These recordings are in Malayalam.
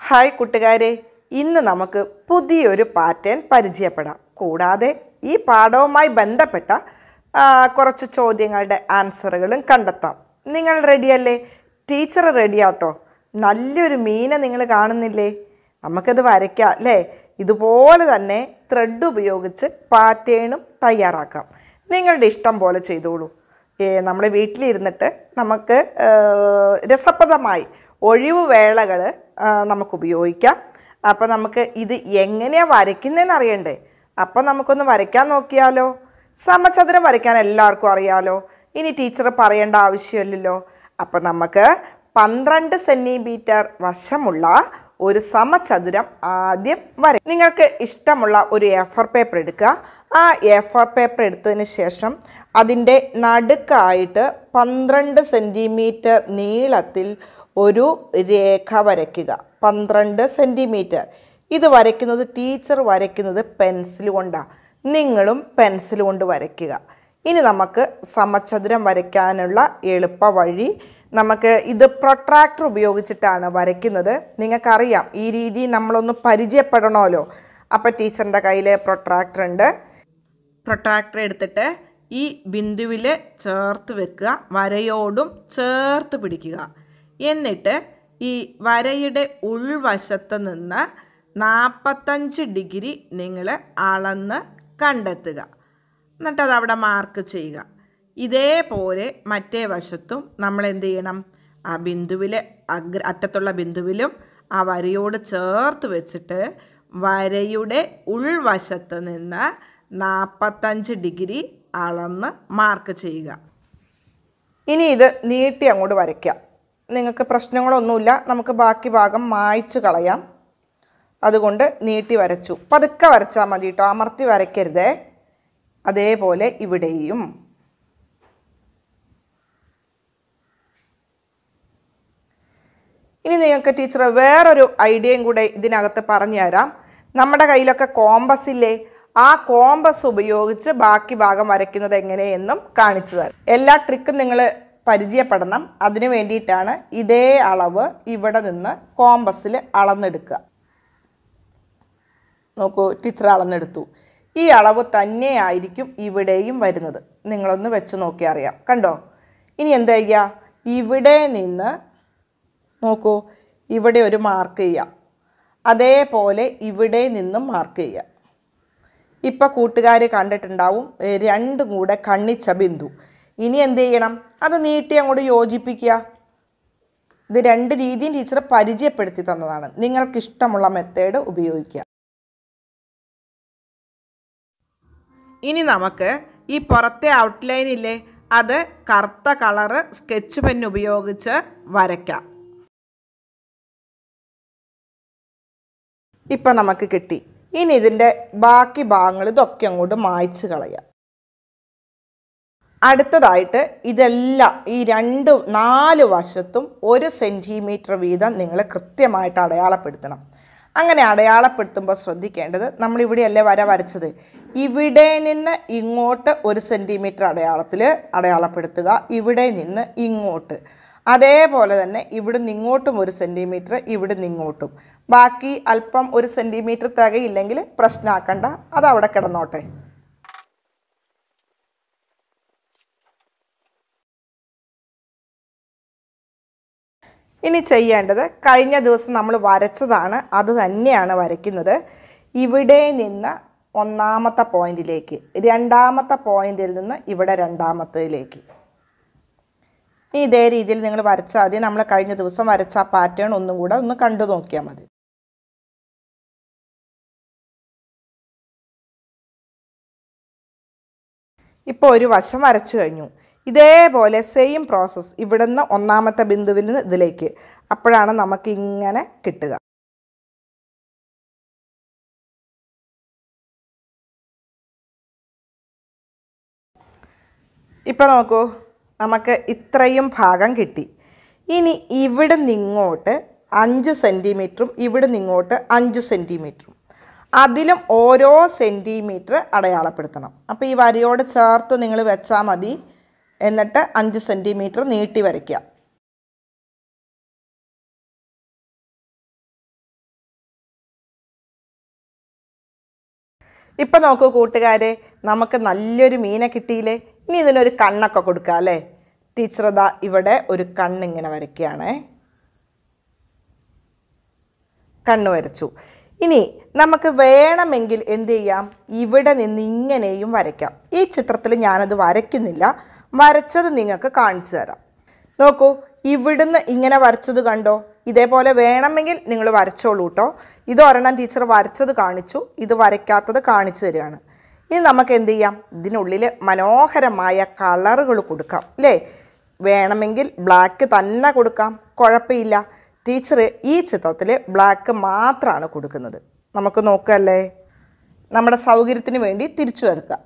ഹായ് കൂട്ടുകാരെ ഇന്ന് നമുക്ക് പുതിയൊരു പാറ്റേൺ പരിചയപ്പെടാം കൂടാതെ ഈ പാഠവുമായി ബന്ധപ്പെട്ട ആ, കുറച്ച് ചോദ്യങ്ങളുടെ ആൻസറുകളും കണ്ടെത്താം നിങ്ങൾ റെഡിയല്ലേ ടീച്ചർ റെഡിയാട്ടോ നല്ലൊരു മീനെ നിങ്ങൾ കാണുന്നില്ലേ നമുക്കത് വരയ്ക്കാം അല്ലേ ഇതുപോലെ തന്നെ ത്രെഡ് ഉപയോഗിച്ച് പാറ്റേണും തയ്യാറാക്കാം നിങ്ങളുടെ ഇഷ്ടം പോലെ ചെയ്തോളൂ ഏ, നമ്മുടെ വീട്ടിലിരുന്നിട്ട് നമുക്ക് ആ, രസപ്രദമായി ഒഴിവ് വേളകൾ നമുക്ക് ഉപയോഗിക്കാം അപ്പം നമുക്ക് ഇത് എങ്ങനെയാണ് വരയ്ക്കുന്നതെന്ന് അറിയണ്ടേ അപ്പം നമുക്കൊന്ന് വരയ്ക്കാൻ നോക്കിയാലോ സമചതുരം വരയ്ക്കാൻ എല്ലാവർക്കും അറിയാലോ ഇനി ടീച്ചർ പറയേണ്ട ആവശ്യമില്ലല്ലോ അപ്പം നമുക്ക് പന്ത്രണ്ട് സെൻറ്റിമീറ്റർ വശമുള്ള ഒരു സമചതുരം ആദ്യം വര നിങ്ങൾക്ക് ഇഷ്ടമുള്ള ഒരു എ ഫോർ പേപ്പർ എടുക്കുക ആ എ ഫോർ പേപ്പർ എടുത്തതിന് ശേഷം അതിൻ്റെ നടുക്കായിട്ട് പന്ത്രണ്ട് സെൻറ്റിമീറ്റർ നീളത്തിൽ ഒരു രേഖ വരയ്ക്കുക പന്ത്രണ്ട് സെൻറ്റിമീറ്റർ ഇത് വരയ്ക്കുന്നത് ടീച്ചർ വരയ്ക്കുന്നത് പെൻസിൽ കൊണ്ടാണ് നിങ്ങളും പെൻസിൽ കൊണ്ട് വരയ്ക്കുക ഇനി നമുക്ക് സമചതുരം വരയ്ക്കാനുള്ള എളുപ്പ വഴി നമുക്ക് ഇത് പ്രൊട്രാക്ടർ ഉപയോഗിച്ചിട്ടാണ് വരയ്ക്കുന്നത് നിങ്ങൾക്കറിയാം ഈ രീതി നമ്മളൊന്ന് പരിചയപ്പെടണമല്ലോ അപ്പം ടീച്ചറിൻ്റെ കയ്യിൽ പ്രൊട്രാക്ടർ ഉണ്ട് പ്രൊട്രാക്ടർ എടുത്തിട്ട് ഈ ബിന്ദുവിൽ ചേർത്ത് വെക്കുക വരയോടും ചേർത്ത് പിടിക്കുക എന്നിട്ട് ഈ വരയുടെ ഉൾവശത്ത് നിന്ന് നാൽപ്പത്തഞ്ച് ഡിഗ്രി നിങ്ങൾ അളന്ന് കണ്ടെത്തുക എന്നിട്ട് അത് അവിടെ മാർക്ക് ചെയ്യുക ഇതേപോലെ മറ്റേ വശത്തും നമ്മൾ എന്ത് ചെയ്യണം ആ ബിന്ദുവിൽ അഗ്ര അറ്റത്തുള്ള ബിന്ദുവിലും ആ വരയോട് ചേർത്ത് വെച്ചിട്ട് വരയുടെ ഉൾവശത്ത് നിന്ന് നാൽപ്പത്തഞ്ച് ഡിഗ്രി അളന്ന് മാർക്ക് ചെയ്യുക ഇനി ഇത് നീട്ടി അങ്ങോട്ട് വരയ്ക്കാം നിങ്ങൾക്ക് പ്രശ്നങ്ങളൊന്നുമില്ല നമുക്ക് ബാക്കി ഭാഗം മായ്ച്ചു കളയാം അതുകൊണ്ട് നീട്ടി വരച്ചു പതുക്കെ വരച്ചാൽ മതി കേട്ടോ അമർത്തി വരയ്ക്കരുതേ അതേപോലെ ഇവിടെയും ഇനി നിങ്ങൾക്ക് ടീച്ചർ വേറൊരു ഐഡിയയും കൂടെ ഇതിനകത്ത് പറഞ്ഞു തരാം നമ്മുടെ കയ്യിലൊക്കെ കോമ്പസ് ഇല്ലേ ആ കോമ്പസ് ഉപയോഗിച്ച് ബാക്കി ഭാഗം വരയ്ക്കുന്നത് എങ്ങനെയെന്നും കാണിച്ചു തരാം എല്ലാ ട്രിക്കും നിങ്ങൾ പരിചയപ്പെടണം അതിനു വേണ്ടിയിട്ടാണ് ഇതേ അളവ് ഇവിടെ നിന്ന് കോമ്പസിൽ അളന്നെടുക്കുക നോക്കൂ ടീച്ചർ അളന്നെടുത്തു ഈ അളവ് തന്നെയായിരിക്കും ഇവിടെയും വരുന്നത് നിങ്ങളൊന്ന് വെച്ച് നോക്കി അറിയാം കണ്ടോ ഇനി എന്താ ചെയ്യുക ഇവിടെ നിന്ന് നോക്കൂ ഇവിടെ ഒരു മാർക്ക് ചെയ്യാം അതേപോലെ ഇവിടെ നിന്നും മാർക്ക് ചെയ്യാം ഇപ്പം കൂട്ടുകാർ കണ്ടിട്ടുണ്ടാവും ഏ, രണ്ടും കൂടെ കണ്ണിച്ച ബിന്ദു ഇനി എന്ത് ചെയ്യണം അത് നീട്ടി അങ്ങോട്ട് യോജിപ്പിക്കുക ഇത് രണ്ട് രീതിയും ടീച്ചർ പരിചയപ്പെടുത്തി തന്നതാണ് നിങ്ങൾക്ക് ഇഷ്ടമുള്ള മെത്തേഡ് ഉപയോഗിക്കുക ഇനി നമുക്ക് ഈ പുറത്തെ ഔട്ട്ലൈൻ ഇല്ലേ അത് കറുത്ത കളറ് സ്കെച്ച് പെൻ ഉപയോഗിച്ച് വരയ്ക്കാം ഇപ്പം നമുക്ക് കിട്ടി ഇനി ഇതിൻ്റെ ബാക്കി ഭാഗങ്ങൾ ഇതൊക്കെ അങ്ങോട്ട് മായ്ച്ച് കളയാം അടുത്തതായിട്ട് ഇതെല്ലാം ഈ രണ്ട് നാല് വശത്തും ഒരു സെൻറ്റിമീറ്റർ വീതം നിങ്ങൾ കൃത്യമായിട്ട് അടയാളപ്പെടുത്തണം അങ്ങനെ അടയാളപ്പെടുത്തുമ്പോൾ ശ്രദ്ധിക്കേണ്ടത് നമ്മളിവിടെയല്ലേ വര വരച്ചത് ഇവിടെ നിന്ന് ഇങ്ങോട്ട് ഒരു സെൻറ്റിമീറ്റർ അടയാളത്തിൽ അടയാളപ്പെടുത്തുക ഇവിടെ നിന്ന് ഇങ്ങോട്ട് അതേപോലെ തന്നെ ഇവിടെ നിന്ന് ഇങ്ങോട്ടും ഒരു സെൻറ്റിമീറ്റർ ഇവിടെ നിന്ന് ഇങ്ങോട്ടും ബാക്കി അല്പം ഒരു സെൻറ്റിമീറ്റർ തികയില്ലെങ്കിൽ പ്രശ്നമാക്കണ്ട അത് അവിടെ കിടന്നോട്ടെ ഇനി ചെയ്യേണ്ടത് കഴിഞ്ഞ ദിവസം നമ്മൾ വരച്ചതാണ് അത് തന്നെയാണ് വരയ്ക്കുന്നത് ഇവിടെ നിന്ന് ഒന്നാമത്തെ പോയിന്റിലേക്ക് രണ്ടാമത്തെ പോയിന്റിൽ നിന്ന് ഇവിടെ രണ്ടാമത്തേലേക്ക് ഇനി ഇതേ രീതിയിൽ നിങ്ങൾ വരച്ചാൽ മതി നമ്മൾ കഴിഞ്ഞ ദിവസം വരച്ച ആ പാറ്റേൺ ഒന്നും കൂടെ ഒന്ന് കണ്ടു നോക്കിയാൽ മതി ഇപ്പോൾ ഒരു വശം വരച്ചു കഴിഞ്ഞു ഇതേപോലെ സെയിം പ്രോസസ്സ് ഇവിടുന്ന് ഒന്നാമത്തെ ബിന്ദുവിൽ നിന്ന് ഇതിലേക്ക് അപ്പോഴാണ് നമുക്ക് ഇങ്ങനെ കിട്ടുക ഇപ്പം നോക്കൂ നമുക്ക് ഇത്രയും ഭാഗം കിട്ടി ഇനി ഇവിടെ നിങ്ങോട്ട് അഞ്ച് സെൻറ്റിമീറ്ററും ഇവിടെ നിങ്ങോട്ട് അഞ്ച് സെൻറ്റിമീറ്ററും അതിലും ഓരോ സെൻറ്റിമീറ്റർ അടയാളപ്പെടുത്തണം അപ്പോൾ ഈ വരയോട് ചേർത്ത് നിങ്ങൾ വെച്ചാൽ മതി എന്നിട്ട് അഞ്ച് സെൻറ്റിമീറ്റർ നീട്ടി വരയ്ക്കുക ഇപ്പം നോക്കൂ കൂട്ടുകാരെ നമുക്ക് നല്ലൊരു മീനെ കിട്ടിയില്ലേ ഇനി ഇതിനൊരു കണ്ണൊക്കെ കൊടുക്കാം അല്ലേ ടീച്ചർ ഇതാ ഇവിടെ ഒരു കണ്ണിങ്ങനെ വരയ്ക്കുകയാണേ കണ്ണ് വരച്ചു ഇനി നമുക്ക് വേണമെങ്കിൽ എന്ത് ചെയ്യാം ഇവിടെ നിന്ന് ഇങ്ങനെയും വരയ്ക്കാം ഈ ചിത്രത്തിൽ ഞാനത് വരയ്ക്കുന്നില്ല വരച്ചത് നിങ്ങൾക്ക് കാണിച്ചു തരാം നോക്കൂ ഇവിടുന്ന് ഇങ്ങനെ വരച്ചത് കണ്ടോ ഇതേപോലെ വേണമെങ്കിൽ നിങ്ങൾ വരച്ചോളൂ കേട്ടോ ഇത് ഒരെണ്ണം ടീച്ചർ വരച്ചത് കാണിച്ചു ഇത് വരയ്ക്കാത്തത് കാണിച്ചു തരികയാണ് ഇനി നമുക്ക് എന്ത് ചെയ്യാം ഇതിനുള്ളിൽ മനോഹരമായ കളറുകൾ കൊടുക്കാം അല്ലേ വേണമെങ്കിൽ ബ്ലാക്ക് തന്നെ കൊടുക്കാം കുഴപ്പമില്ല ടീച്ചർ ഈ ചിത്രത്തിൽ ബ്ലാക്ക് മാത്രമാണ് കൊടുക്കുന്നത് നമുക്ക് നോക്കല്ലേ നമ്മുടെ സൗകര്യത്തിന് വേണ്ടി തിരിച്ചു വരക്കാം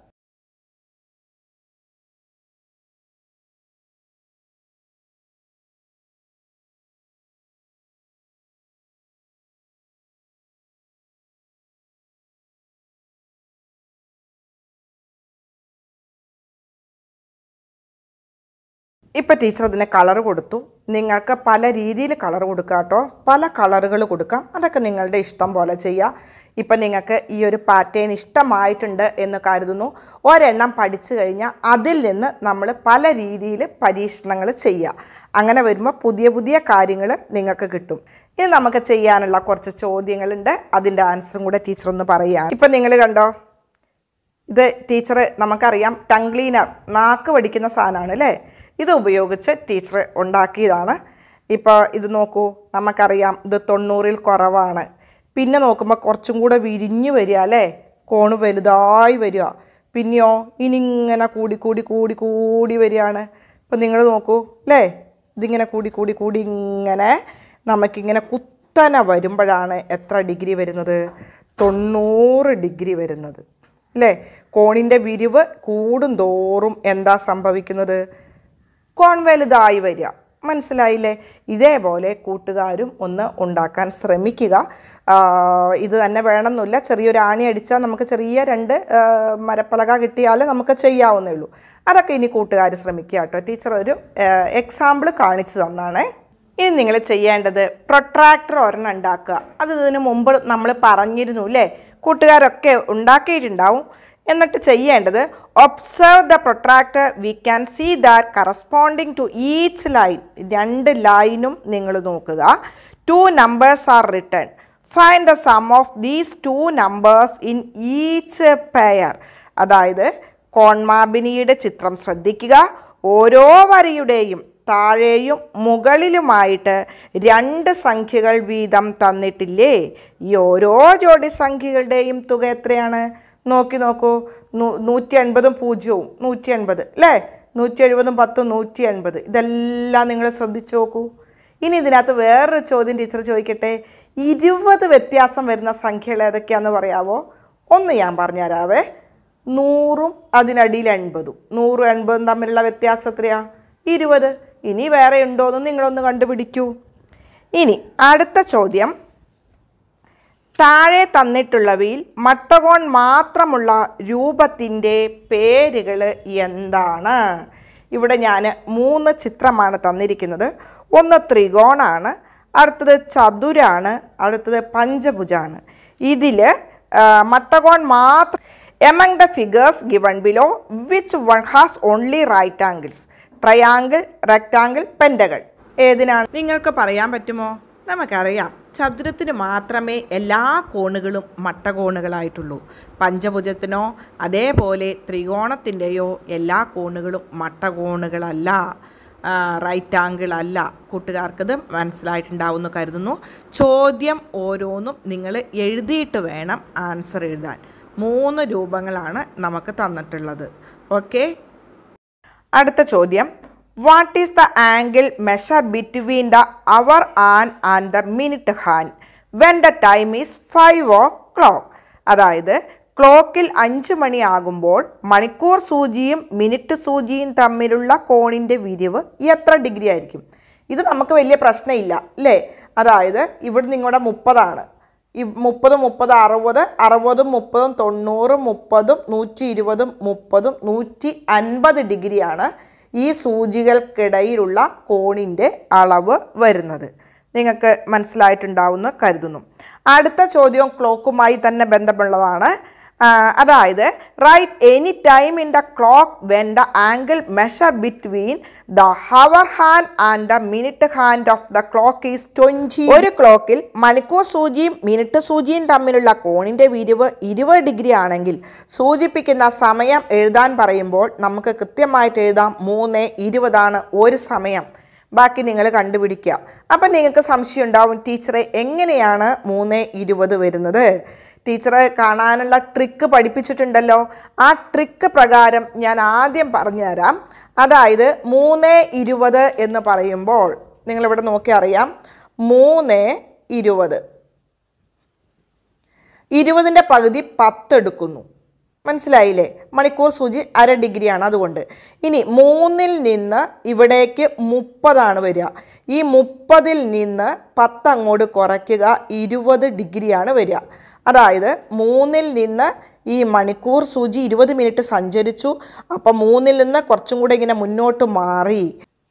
ഇപ്പം ടീച്ചർ അതിന് കളർ കൊടുത്തു നിങ്ങൾക്ക് പല രീതിയിൽ കളർ കൊടുക്കാം കേട്ടോ പല കളറുകൾ കൊടുക്കാം അതൊക്കെ നിങ്ങളുടെ ഇഷ്ടം പോലെ ചെയ്യാം ഇപ്പം നിങ്ങൾക്ക് ഈ ഒരു പാറ്റേൺ ഇഷ്ടമായിട്ടുണ്ട് എന്ന് കരുതുന്നു ഒരെണ്ണം പഠിച്ചു കഴിഞ്ഞാൽ അതിൽ നിന്ന് നമ്മൾ പല രീതിയിൽ പരീക്ഷണങ്ങൾ ചെയ്യുക അങ്ങനെ വരുമ്പോൾ പുതിയ പുതിയ കാര്യങ്ങൾ നിങ്ങൾക്ക് കിട്ടും ഇനി നമുക്ക് ചെയ്യാനുള്ള കുറച്ച് ചോദ്യങ്ങളുണ്ട് അതിൻ്റെ ആൻസറും കൂടെ ടീച്ചർ ഒന്ന് പറയുകയാണ് ഇപ്പം നിങ്ങൾ കണ്ടോ ഇത് ടീച്ചർ നമുക്കറിയാം ടങ് ക്ലീനർ നാക്ക് വടിക്കുന്ന സാധനമാണ് അല്ലേ ഇത് ഉപയോഗിച്ച് ടീച്ചർ ഉണ്ടാക്കിയതാണ് ഇപ്പോൾ ഇത് നോക്കൂ നമുക്കറിയാം ഇത് തൊണ്ണൂറിൽ കുറവാണ് പിന്നെ നോക്കുമ്പോൾ കുറച്ചും കൂടെ വിരിഞ്ഞു വരിക അല്ലേ കോണ് വലുതായി വരിക പിന്നെയോ ഇനി ഇങ്ങനെ കൂടി കൂടി കൂടി കൂടി വരികയാണ് ഇപ്പം നിങ്ങൾ നോക്കൂ അല്ലേ ഇതിങ്ങനെ കൂടി കൂടി കൂടി ഇങ്ങനെ നമുക്കിങ്ങനെ കുത്തനെ വരുമ്പോഴാണ് എത്ര ഡിഗ്രി വരുന്നത് തൊണ്ണൂറ് ഡിഗ്രി വരുന്നത് അല്ലേ കോണിൻ്റെ വിരിവ് കൂടും തോറും എന്താ സംഭവിക്കുന്നത് കോൺ വലുതായി വരിക മനസ്സിലായില്ലേ ഇതേപോലെ കൂട്ടുകാരും ഒന്ന് ഉണ്ടാക്കാൻ ശ്രമിക്കുക ആ, ഇത് തന്നെ വേണമെന്നില്ല ചെറിയൊരു ആണി അടിച്ചാൽ നമുക്ക് ചെറിയ രണ്ട് ആ, മരപ്പലക കിട്ടിയാൽ നമുക്ക് ചെയ്യാവുന്നേ ഉള്ളൂ അതൊക്കെ ഇനി കൂട്ടുകാർ ശ്രമിക്കുക കേട്ടോ ടീച്ചർ ഒരു എക്സാമ്പിൾ കാണിച്ചു തന്നാണേ ഇനി നിങ്ങൾ ചെയ്യേണ്ടത് പ്രൊട്രാക്ടർ ഒരെണ്ണം ഉണ്ടാക്കുക അത് ഇതിന് മുമ്പ് നമ്മൾ പറഞ്ഞിരുന്നു അല്ലേ കൂട്ടുകാരൊക്കെ ഉണ്ടാക്കിയിട്ടുണ്ടാവും എന്നിട്ട് ചെയ്യേണ്ടത് observe the protractor we can see that corresponding to each line രണ്ട് ലൈനും നിങ്ങൾ നോക്കുക two numbers are written find the sum of these two numbers in each pair അതായത് കോൺമാബിനിയുടെ ചിത്രം ശ്രദ്ധിക്കുക ഓരോ വരിയുടെയും താഴെയും മുകളിലുമായിട്ട് രണ്ട് സംഖ്യകൾ വീതം തന്നിട്ടില്ലേ ഈ ഓരോ ജോഡി സംഖ്യകളുടെയും തുക എത്രയാണ് നോക്കി നോക്കൂ നൂ- നൂറ്റി എൺപതും പൂജ്യവും നൂറ്റി എൺപത് അല്ലേ നൂറ്റി എഴുപതും പത്തും നൂറ്റി എൺപത് ഇതെല്ലാം നിങ്ങൾ ശ്രദ്ധിച്ചു നോക്കൂ ഇനി ഇതിനകത്ത് വേറൊരു ചോദ്യം ടീച്ചർ ചോദിക്കട്ടെ ഇരുപത് വ്യത്യാസം വരുന്ന സംഖ്യകൾ ഏതൊക്കെയാണെന്ന് പറയാവോ ഒന്ന് ഞാൻ പറഞ്ഞുതരാവേ നൂറും അതിനടിയിൽ എൺപതും നൂറും എൺപതും തമ്മിലുള്ള വ്യത്യാസം എത്രയാ ഇരുപത് ഇനി വേറെ ഉണ്ടോ എന്ന് നിങ്ങളൊന്ന് കണ്ടുപിടിക്കൂ ഇനി അടുത്ത ചോദ്യം താഴെ തന്നിട്ടുള്ളവയിൽ മട്ടകോൺ മാത്രമുള്ള രൂപത്തിൻ്റെ പേരുകൾ എന്താണ് ഇവിടെ ഞാൻ മൂന്ന് ചിത്രമാണ് തന്നിരിക്കുന്നത് ഒന്ന് ത്രികോണാണ് അടുത്തത് ചതുരാണ് അടുത്തത് പഞ്ചഭുജാണ് ഇതിൽ മട്ടകോൺ മാത്രം among the figures given below which one has only right angles triangle rectangle പെൻഡകൾ ഏതിനാണ് നിങ്ങൾക്ക് പറയാൻ പറ്റുമോ നമുക്കറിയാം ചതുരത്തിന് മാത്രമേ എല്ലാ കോണുകളും മട്ടകോണുകളായിട്ടുള്ളൂ പഞ്ചഭുജത്തിനോ അതേപോലെ ത്രികോണത്തിൻ്റെയോ എല്ലാ കോണുകളും മട്ടകോണുകളല്ല റൈറ്റ് ആംഗിൾ അല്ല കൂട്ടുകാർക്കത് മനസ്സിലായിട്ടുണ്ടാവുമെന്ന് കരുതുന്നു ചോദ്യം ഓരോന്നും നിങ്ങൾ എഴുതിയിട്ട് വേണം ആൻസർ എഴുതാൻ മൂന്ന് രൂപങ്ങളാണ് നമുക്ക് തന്നിട്ടുള്ളത് ഓക്കെ അടുത്ത ചോദ്യം what is the angle measure between the hour an and the minute hand when the time is five o'clock അതായത് ക്ലോക്കിൽ അഞ്ച് മണിയാകുമ്പോൾ മണിക്കൂർ സൂചിയും മിനിറ്റ് സൂചിയും തമ്മിലുള്ള കോണിൻ്റെ വിരിവ് എത്ര ഡിഗ്രി ആയിരിക്കും ഇത് നമുക്ക് വലിയ പ്രശ്നമില്ല അല്ലേ അതായത് ഇവിടെ നിങ്ങളുടെ മുപ്പതാണ് ഈ മുപ്പത് മുപ്പത് അറുപത് അറുപതും മുപ്പതും തൊണ്ണൂറും മുപ്പതും നൂറ്റി ഇരുപതും മുപ്പതും നൂറ്റി അൻപത് ഡിഗ്രിയാണ് ഈ സൂചികൾക്കിടയിലുള്ള കോണിൻ്റെ അളവ് വരുന്നത് നിങ്ങൾക്ക് മനസ്സിലായിട്ടുണ്ടാവുമെന്ന് കരുതുന്നു അടുത്ത ചോദ്യം ക്ലോക്കുമായി തന്നെ ബന്ധമുള്ളതാണ് അതായത് right any time in the clock when the angle measure between the hour hand and the minute hand of the clock is twenty ഒരു ക്ലോക്കിൽ മണിക്കൂർ സൂചിയും മിനിറ്റ് സൂചിയും തമ്മിലുള്ള കോണിൻ്റെ വിരിവ് ഇരുപത് ഡിഗ്രി ആണെങ്കിൽ സൂചിപ്പിക്കുന്ന സമയം എഴുതാൻ പറയുമ്പോൾ നമുക്ക് കൃത്യമായിട്ട് എഴുതാം മൂന്ന് ഇരുപതാണ് ഒരു സമയം ബാക്കി നിങ്ങൾ കണ്ടുപിടിക്കുക അപ്പം നിങ്ങൾക്ക് സംശയം ഉണ്ടാവും ടീച്ചറെ എങ്ങനെയാണ് മൂന്ന് ഇരുപത് വരുന്നത് ടീച്ചറെ കാണാനുള്ള ട്രിക്ക് പഠിപ്പിച്ചിട്ടുണ്ടല്ലോ ആ ട്രിക്ക് പ്രകാരം ഞാൻ ആദ്യം പറഞ്ഞുതരാം അതായത് മൂന്ന് ഇരുപത് എന്ന് പറയുമ്പോൾ നിങ്ങളിവിടെ നോക്കി അറിയാം മൂന്ന് ഇരുപത് ഇരുപതിൻ്റെ പകുതി പത്ത് എടുക്കുന്നു മനസ്സിലായില്ലേ മണിക്കൂർ സൂചി അര ഡിഗ്രിയാണ് അതുകൊണ്ട് ഇനി മൂന്നിൽ നിന്ന് ഇവിടേക്ക് മുപ്പതാണ് വരിക ഈ മുപ്പതിൽ നിന്ന് പത്ത് അങ്ങോട്ട് കുറയ്ക്കുക ഇരുപത് ഡിഗ്രിയാണ് വരിക അതായത് മൂന്നിൽ നിന്ന് ഈ മണിക്കൂർ സൂചി ഇരുപത് മിനിറ്റ് സഞ്ചരിച്ചു അപ്പം മൂന്നിൽ നിന്ന് കുറച്ചും കൂടെ ഇങ്ങനെ മുന്നോട്ട് മാറി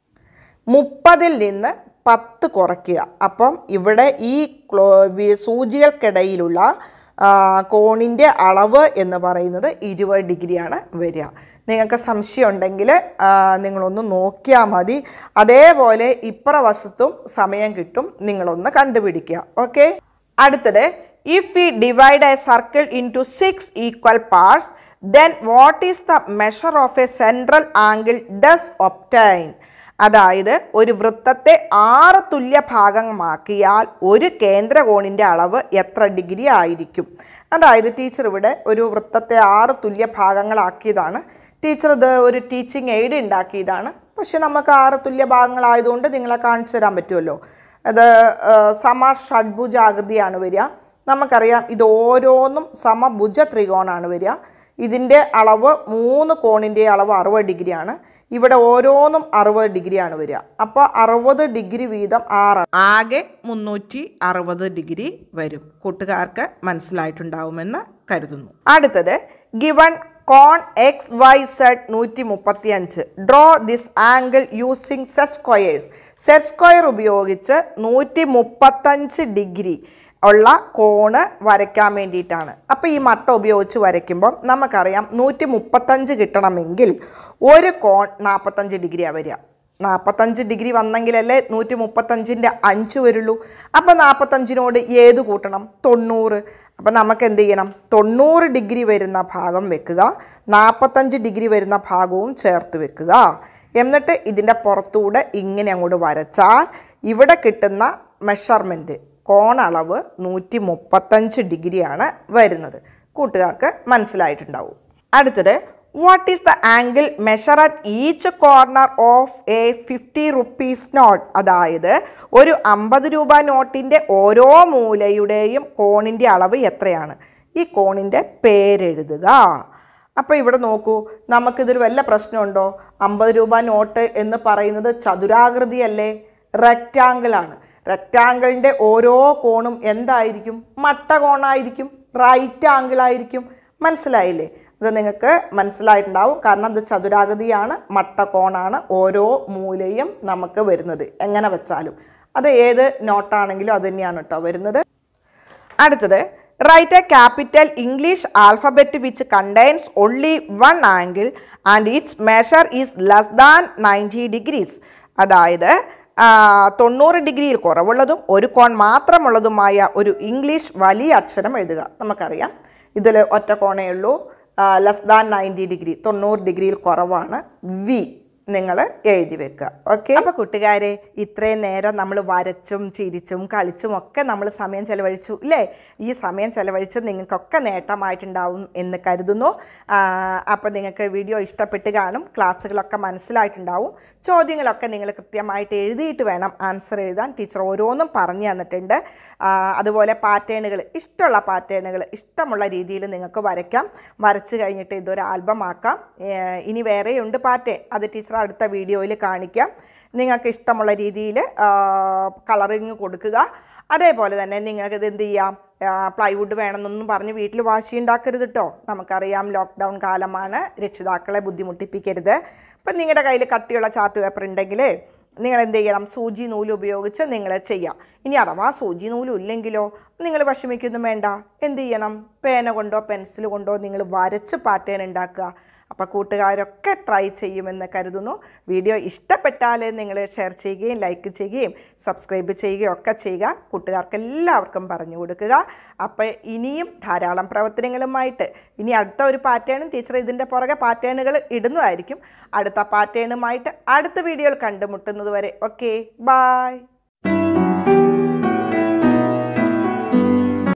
മുപ്പതിൽ നിന്ന് പത്ത് കുറയ്ക്കുക അപ്പം ഇവിടെ ഈ ക്ലോ വി- സൂചികൾക്കിടയിലുള്ള ആ, കോണിൻ്റെ അളവ് എന്ന് പറയുന്നത് ഇരുപത് ഡിഗ്രിയാണ് വരിക നിങ്ങൾക്ക് സംശയം ഉണ്ടെങ്കിൽ ആ, നിങ്ങളൊന്ന് നോക്കിയാൽ മതി അതേപോലെ ഇപ്പുറ വശത്തും സമയം കിട്ടും നിങ്ങളൊന്ന് കണ്ടുപിടിക്കുക ഓക്കെ അടുത്തത് if we divide a circle into six equal parts then what is the measure of a central angle does obtain അതായത് ഒരു വൃത്തത്തെ ആറ് തുല്യ ഭാഗമാക്കിയാൽ ഒരു കേന്ദ്രകോണിൻ്റെ അളവ് എത്ര ഡിഗ്രി ആയിരിക്കും അതായത് ടീച്ചർ ഇവിടെ ഒരു വൃത്തത്തെ ആറ് തുല്യ ഭാഗങ്ങളാക്കിയതാണ് ടീച്ചർ ഇത് ഒരു ടീച്ചിങ് എയ്ഡ് ഉണ്ടാക്കിയതാണ് പക്ഷെ നമുക്ക് ആറ് തുല്യ ഭാഗങ്ങളായതുകൊണ്ട് നിങ്ങളെ കാണിച്ചു തരാൻ പറ്റുമല്ലോ അത് ആ, സമ ഷഡ്ഭുജാകൃതിയാണ് വരിക നമുക്കറിയാം ഇത് ഓരോന്നും സമഭുജ ത്രികോണാണ് വരിക ഇതിൻ്റെ അളവ് മൂന്ന് കോണിൻ്റെ അളവ് അറുപത് ഡിഗ്രിയാണ് ഇവിടെ ഓരോന്നും അറുപത് ഡിഗ്രിയാണ് വരിക അപ്പോൾ അറുപത് ഡിഗ്രി വീതം ആറ് ആകെ മുന്നൂറ്റി അറുപത് ഡിഗ്രി വരും കൂട്ടുകാർക്ക് മനസ്സിലായിട്ടുണ്ടാവുമെന്ന് കരുതുന്നു അടുത്തത് ഗിവൺ കോൺ എക്സ് വൈ സെഡ് നൂറ്റി മുപ്പത്തി അഞ്ച് draw this angle using set squares set square ഉപയോഗിച്ച് നൂറ്റി മുപ്പത്തഞ്ച് ഡിഗ്രി ഉള്ള കോണ് വരയ്ക്കാൻ വേണ്ടിയിട്ടാണ് അപ്പോൾ ഈ മട്ട ഉപയോഗിച്ച് വരയ്ക്കുമ്പോൾ നമുക്കറിയാം നൂറ്റി മുപ്പത്തഞ്ച് കിട്ടണമെങ്കിൽ ഒരു കോൺ നാൽപ്പത്തഞ്ച് ഡിഗ്രിയാണ് വരിക നാൽപ്പത്തഞ്ച് ഡിഗ്രി വന്നെങ്കിലല്ലേ നൂറ്റി മുപ്പത്തഞ്ചിൻ്റെ അഞ്ച് വരുള്ളൂ അപ്പോൾ നാൽപ്പത്തഞ്ചിനോട് ഏത് കൂട്ടണം തൊണ്ണൂറ് അപ്പം നമുക്ക് എന്ത് ചെയ്യണം തൊണ്ണൂറ് ഡിഗ്രി വരുന്ന ഭാഗം വെക്കുക നാൽപ്പത്തഞ്ച് ഡിഗ്രി വരുന്ന ഭാഗവും ചേർത്ത് വെക്കുക എന്നിട്ട് ഇതിൻ്റെ പുറത്തൂടെ ഇങ്ങനെ അങ്ങോട്ട് വരച്ചാൽ ഇവിടെ കിട്ടുന്ന മെഷർമെൻറ്റ് കോണളവ് നൂറ്റി മുപ്പത്തഞ്ച് ഡിഗ്രിയാണ് വരുന്നത് കൂട്ടുകാർക്ക് മനസ്സിലായിട്ടുണ്ടാവും അടുത്തത് what is the angle measure at each corner of a fifty rupees note അതായത് ഒരു അമ്പത് രൂപ നോട്ടിൻ്റെ ഓരോ മൂലയുടെയും കോണിൻ്റെ അളവ് എത്രയാണ് ഈ കോണിൻ്റെ പേരെഴുതുക അപ്പോൾ ഇവിടെ നോക്കൂ നമുക്കിതിൽ വല്ല പ്രശ്നമുണ്ടോ അമ്പത് രൂപ നോട്ട് എന്ന് പറയുന്നത് ചതുരാകൃതിയല്ലേ റെക്റ്റാങ്കിൾ ആണ് റെക്റ്റാങ്കിളിൻ്റെ ഓരോ കോണും എന്തായിരിക്കും മട്ട കോണായിരിക്കും റൈറ്റ് ആംഗിൾ ആയിരിക്കും മനസ്സിലായില്ലേ ഇത് നിങ്ങൾക്ക് മനസ്സിലായിട്ടുണ്ടാവും കാരണം ഇത് ചതുരാകൃതിയാണ് മട്ട കോണാണ് ഓരോ മൂലയും നമുക്ക് വരുന്നത് എങ്ങനെ വെച്ചാലും അത് ഏത് നോട്ടാണെങ്കിലും അത് തന്നെയാണ് കേട്ടോ വരുന്നത് അടുത്തത് write a capital English alphabet which contains only one angle and its measure is less than ninety degrees അതായത് ആ, തൊണ്ണൂറ് ഡിഗ്രിയിൽ കുറവുള്ളതും ഒരു കോൺ മാത്രമുള്ളതുമായ ഒരു ഇംഗ്ലീഷ് വലിയ അക്ഷരം എഴുതുക നമുക്കറിയാം ഇതിൽ ഒറ്റ കോണേ ഉള്ളൂ ലെസ് ദാൻ നയൻറ്റി ഡിഗ്രി തൊണ്ണൂറ് ഡിഗ്രിയിൽ കുറവാണ് വി നിങ്ങൾ എഴുതി വെക്കുക ഓക്കെ അപ്പോൾ കൂട്ടുകാരെ ഇത്രയും നേരം നമ്മൾ വരച്ചും ചിരിച്ചും കളിച്ചും ഒക്കെ നമ്മൾ സമയം ചെലവഴിച്ചു ഇല്ലേ ഈ സമയം ചെലവഴിച്ച് നിങ്ങൾക്കൊക്കെ നേട്ടമായിട്ടുണ്ടാവും എന്ന് കരുതുന്നു അപ്പോൾ നിങ്ങൾക്ക് വീഡിയോ ഇഷ്ടപ്പെട്ട് കാണും ക്ലാസ്സുകളൊക്കെ മനസ്സിലായിട്ടുണ്ടാവും ചോദ്യങ്ങളൊക്കെ നിങ്ങൾ കൃത്യമായിട്ട് എഴുതിയിട്ട് വേണം ആൻസർ എഴുതാൻ ടീച്ചർ ഓരോന്നും പറഞ്ഞു തന്നിട്ടുണ്ട് ആ, അതുപോലെ പാറ്റേണുകൾ ഇഷ്ടമുള്ള പാറ്റേണുകൾ ഇഷ്ടമുള്ള രീതിയിൽ നിങ്ങൾക്ക് വരയ്ക്കാം വരച്ച് കഴിഞ്ഞിട്ട് ഇതൊരു ആൽബം ആക്കാം ഏ, ഇനി വേറെയുണ്ട് പാറ്റേൺ അത് ടീച്ചർ അടുത്ത വീഡിയോയിൽ കാണിക്കാം നിങ്ങൾക്ക് ഇഷ്ടമുള്ള രീതിയിൽ കളറിങ് കൊടുക്കുക അതേപോലെ തന്നെ നിങ്ങൾക്ക് ഇത് എന്ത് ചെയ്യാം പ്ലൈവുഡ് വേണമെന്നൊന്നും പറഞ്ഞ് വീട്ടിൽ വാശി ഉണ്ടാക്കരുത് കേട്ടോ നമുക്കറിയാം ലോക്ക്ഡൗൺ കാലമാണ് രക്ഷിതാക്കളെ ബുദ്ധിമുട്ടിപ്പിക്കരുത് ഇപ്പം നിങ്ങളുടെ കയ്യിൽ കട്ടിയുള്ള ചാർട്ട് പേപ്പർ ഉണ്ടെങ്കിൽ നിങ്ങൾ എന്ത് ചെയ്യണം സൂചി നൂല് ഉപയോഗിച്ച് നിങ്ങൾ ചെയ്യാം ഇനി അഥവാ സൂചി നൂലും ഇല്ലെങ്കിലോ നിങ്ങൾ വിഷമിക്കൊന്നും വേണ്ട എന്ത് ചെയ്യണം പേന കൊണ്ടോ പെൻസിൽ കൊണ്ടോ നിങ്ങൾ വരച്ച് പാറ്റേൺ ഉണ്ടാക്കുക അപ്പോൾ കൂട്ടുകാരൊക്കെ ട്രൈ ചെയ്യുമെന്ന് കരുതുന്നു വീഡിയോ ഇഷ്ടപ്പെട്ടാൽ നിങ്ങൾ ഷെയർ ചെയ്യുകയും ലൈക്ക് ചെയ്യുകയും സബ്സ്ക്രൈബ് ചെയ്യുകയും ഒക്കെ ചെയ്യുക കൂട്ടുകാർക്ക് എല്ലാവർക്കും പറഞ്ഞു കൊടുക്കുക അപ്പോൾ ഇനിയും ധാരാളം പ്രവർത്തനങ്ങളുമായിട്ട് ഇനി അടുത്ത ഒരു പാറ്റേണും ടീച്ചർ ഇതിൻ്റെ പുറകെ പാറ്റേണുകൾ ഇടുന്നതായിരിക്കും അടുത്ത പാറ്റേണുമായിട്ട് അടുത്ത വീഡിയോയിൽ കണ്ടുമുട്ടുന്നത് വരെ ഓക്കെ ബായ്